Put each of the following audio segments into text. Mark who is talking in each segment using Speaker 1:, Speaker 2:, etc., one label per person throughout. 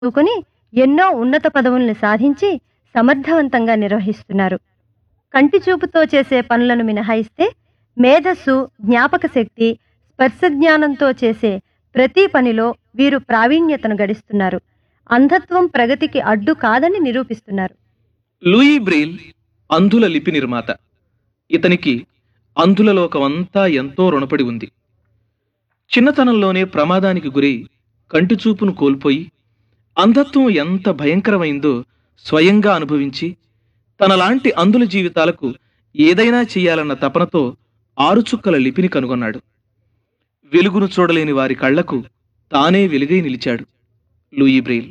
Speaker 1: చదువుకొని ఎన్నో ఉన్నత పదవుల్ని సాధించి సమర్థవంతంగా నిర్వహిస్తున్నారు కంటి చూపుతో చేసే పనులను మినహాయిస్తే మేధస్సు జ్ఞాపక శక్తి స్పర్శ జ్ఞానంతో చేసే ప్రతి పనిలో వీరు ప్రావీణ్యతను గడిస్తున్నారు అంధత్వం ప్రగతికి అడ్డు కాదని నిరూపిస్తున్నారు
Speaker 2: లూయి బ్రెయిల్ అంధుల లిపి నిర్మాత ఇతనికి అంధుల లోకమంతా ఎంతో రుణపడి ఉంది చిన్నతనంలోనే ప్రమాదానికి గురై కంటి చూపును కోల్పోయి అంధత్వం ఎంత భయంకరమైందో స్వయంగా అనుభవించి తనలాంటి అంధుల జీవితాలకు ఏదైనా చేయాలన్న తపనతో ఆరుచుక్కల లిపిని కనుగొన్నాడు వెలుగును చూడలేని వారి కళ్లకు తానే వెలుగై నిలిచాడు లూయి బ్రెయిల్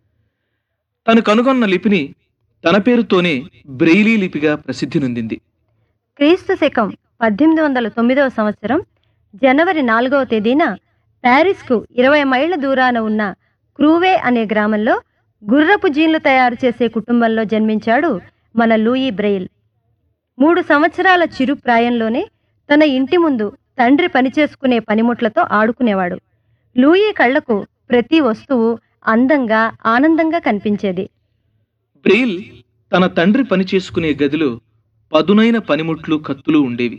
Speaker 2: తను కనుగొన్న లిపిని తన పేరుతోనే బ్రెయిలీ లిపిగా ప్రసిద్ధి నొందింది
Speaker 1: క్రీస్తు శకం పద్దెనిమిది వందల తొమ్మిదవ సంవత్సరం జనవరి నాలుగవ తేదీన ప్యారిస్కు ఇరవై మైళ్ళ దూరాన ఉన్న క్రూవే అనే గ్రామంలో గుర్రపు జీన్లు తయారు చేసే కుటుంబంలో జన్మించాడు మన లూయి బ్రెయిల్ మూడు సంవత్సరాల చిరు ప్రాయంలోనే తన ఇంటి ముందు తండ్రి పనిచేసుకునే పనిముట్లతో ఆడుకునేవాడు లూయి కళ్లకు ప్రతి వస్తువు అందంగా ఆనందంగా కనిపించేది
Speaker 2: బ్రెయిల్ తన తండ్రి పనిచేసుకునే గదిలో పదునైన పనిముట్లు కత్తులు ఉండేవి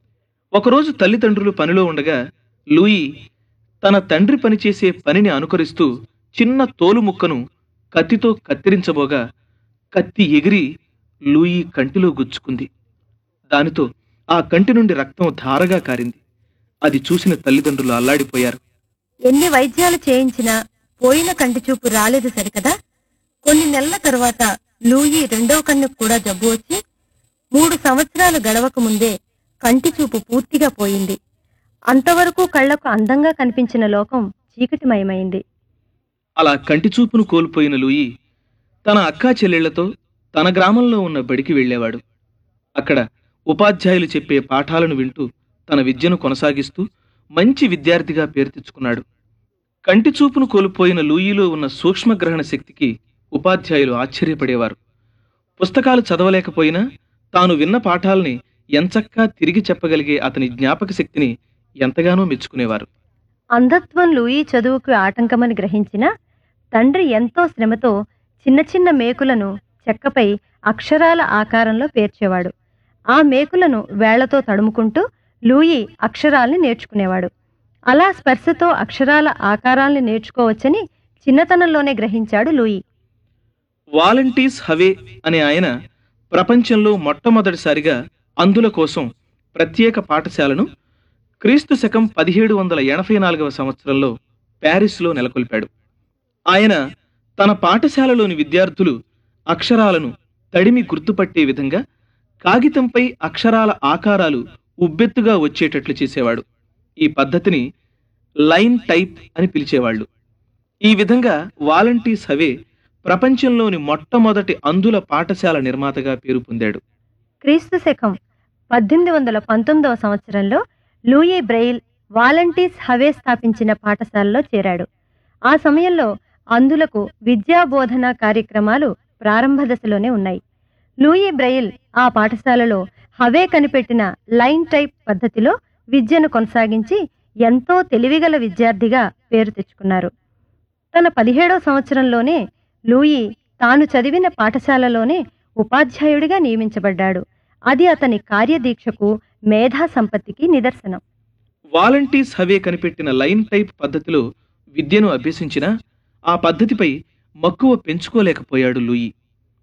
Speaker 2: ఒకరోజు తల్లిదండ్రులు పనిలో ఉండగా లూయి తన తండ్రి పనిచేసే పనిని అనుకరిస్తూ చిన్న తోలు ముక్కను కత్తితో కత్తిరించబోగా కత్తి ఎగిరి లూయి కంటిలో గుచ్చుకుంది దానితో ఆ కంటి నుండి రక్తం ధారగా కారింది అది చూసిన తల్లిదండ్రులు అల్లాడిపోయారు
Speaker 1: ఎన్ని వైద్యాలు చేయించినా పోయిన కంటి చూపు రాలేదు సరికదా కొన్ని నెలల తరువాత లూయి రెండవ కన్నుకు కూడా జబ్బు వచ్చి మూడు సంవత్సరాలు గడవక ముందే కంటి చూపు పూర్తిగా పోయింది అంతవరకు కళ్లకు అందంగా కనిపించిన లోకం చీకటిమయమైంది
Speaker 2: అలా కంటి చూపును కోల్పోయిన లూయి తన అక్కా చెల్లెళ్లతో తన గ్రామంలో ఉన్న బడికి వెళ్ళేవాడు అక్కడ ఉపాధ్యాయులు చెప్పే పాఠాలను వింటూ తన విద్యను కొనసాగిస్తూ మంచి విద్యార్థిగా పేరు తెచ్చుకున్నాడు కంటి చూపును కోల్పోయిన లూయిలో ఉన్న సూక్ష్మగ్రహణ శక్తికి ఉపాధ్యాయులు ఆశ్చర్యపడేవారు పుస్తకాలు చదవలేకపోయినా తాను విన్న పాఠాల్ని ఎంచక్కా తిరిగి చెప్పగలిగే అతని జ్ఞాపక శక్తిని ఎంతగానో మెచ్చుకునేవారు
Speaker 1: అంధత్వం లూయి చదువుకు ఆటంకమని గ్రహించిన తండ్రి ఎంతో శ్రమతో చిన్న చిన్న మేకులను చెక్కపై అక్షరాల ఆకారంలో పేర్చేవాడు ఆ మేకులను వేళ్లతో తడుముకుంటూ లూయి అక్షరాల్ని నేర్చుకునేవాడు అలా స్పర్శతో అక్షరాల ఆకారాల్ని నేర్చుకోవచ్చని చిన్నతనంలోనే గ్రహించాడు లూయి
Speaker 2: వాలంటీర్స్ హవే అనే ఆయన ప్రపంచంలో మొట్టమొదటిసారిగా అందుల కోసం ప్రత్యేక పాఠశాలను క్రీస్తు శకం పదిహేడు వందల ఎనభై నాలుగవ సంవత్సరంలో ప్యారిస్లో నెలకొల్పాడు ఆయన తన పాఠశాలలోని విద్యార్థులు అక్షరాలను తడిమి గుర్తుపట్టే విధంగా కాగితంపై అక్షరాల ఆకారాలు ఉబ్బెత్తుగా వచ్చేటట్లు చేసేవాడు ఈ పద్ధతిని లైన్ టైప్ అని పిలిచేవాళ్ళు ఈ విధంగా వాలంటీర్స్ హవే ప్రపంచంలోని మొట్టమొదటి అందుల పాఠశాల నిర్మాతగా పేరు పొందాడు
Speaker 1: క్రీస్తు శకం పద్దెనిమిది వందల పంతొమ్మిదవ సంవత్సరంలో లూయి బ్రెయిల్ వాలంటీర్స్ హవే స్థాపించిన పాఠశాలలో చేరాడు ఆ సమయంలో అందులకు విద్యా బోధన కార్యక్రమాలు ప్రారంభ దశలోనే ఉన్నాయి లూయి బ్రెయిల్ ఆ పాఠశాలలో హవే కనిపెట్టిన లైన్ టైప్ పద్ధతిలో విద్యను కొనసాగించి ఎంతో తెలివిగల విద్యార్థిగా పేరు తెచ్చుకున్నారు తన పదిహేడవ సంవత్సరంలోనే లూయి తాను చదివిన పాఠశాలలోనే ఉపాధ్యాయుడిగా నియమించబడ్డాడు అది అతని కార్యదీక్షకు మేధా సంపత్తికి నిదర్శనం
Speaker 2: వాలంటీర్స్ హవే కనిపెట్టిన లైన్ టైప్ పద్ధతిలో విద్యను అభ్యసించినా ఆ పద్ధతిపై మక్కువ పెంచుకోలేకపోయాడు లూయి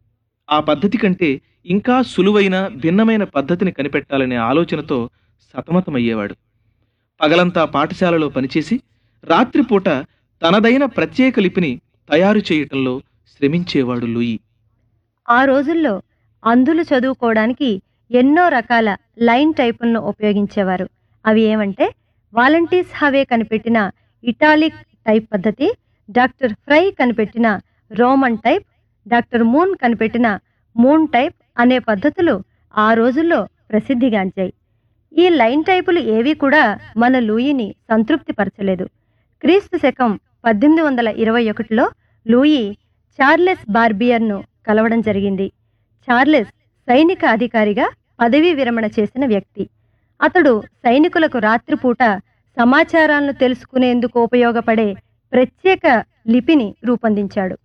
Speaker 2: ఆ పద్ధతి కంటే ఇంకా సులువైన భిన్నమైన పద్ధతిని కనిపెట్టాలనే ఆలోచనతో సతమతమయ్యేవాడు పగలంతా పాఠశాలలో పనిచేసి రాత్రిపూట తనదైన ప్రత్యేక లిపిని తయారు చేయటంలో శ్రమించేవాడు లూయి
Speaker 1: ఆ రోజుల్లో అంధులు చదువుకోవడానికి ఎన్నో రకాల లైన్ టైపులను ఉపయోగించేవారు అవి ఏమంటే వాలంటీర్స్ హవే కనిపెట్టిన ఇటాలిక్ టైప్ పద్ధతి డాక్టర్ ఫ్రై కనిపెట్టిన రోమన్ టైప్ డాక్టర్ మూన్ కనిపెట్టిన మూన్ టైప్ అనే పద్ధతులు ఆ రోజుల్లో ప్రసిద్ధిగాంచాయి ఈ లైన్ టైపులు ఏవి కూడా మన లూయిని సంతృప్తిపరచలేదు క్రీస్తు శకం పద్దెనిమిది వందల ఇరవై ఒకటిలో లూయి చార్లెస్ బార్బియర్ను కలవడం జరిగింది చార్లెస్ సైనిక అధికారిగా పదవీ విరమణ చేసిన వ్యక్తి అతడు సైనికులకు రాత్రిపూట సమాచారాలను తెలుసుకునేందుకు ఉపయోగపడే ప్రత్యేక లిపిని రూపొందించాడు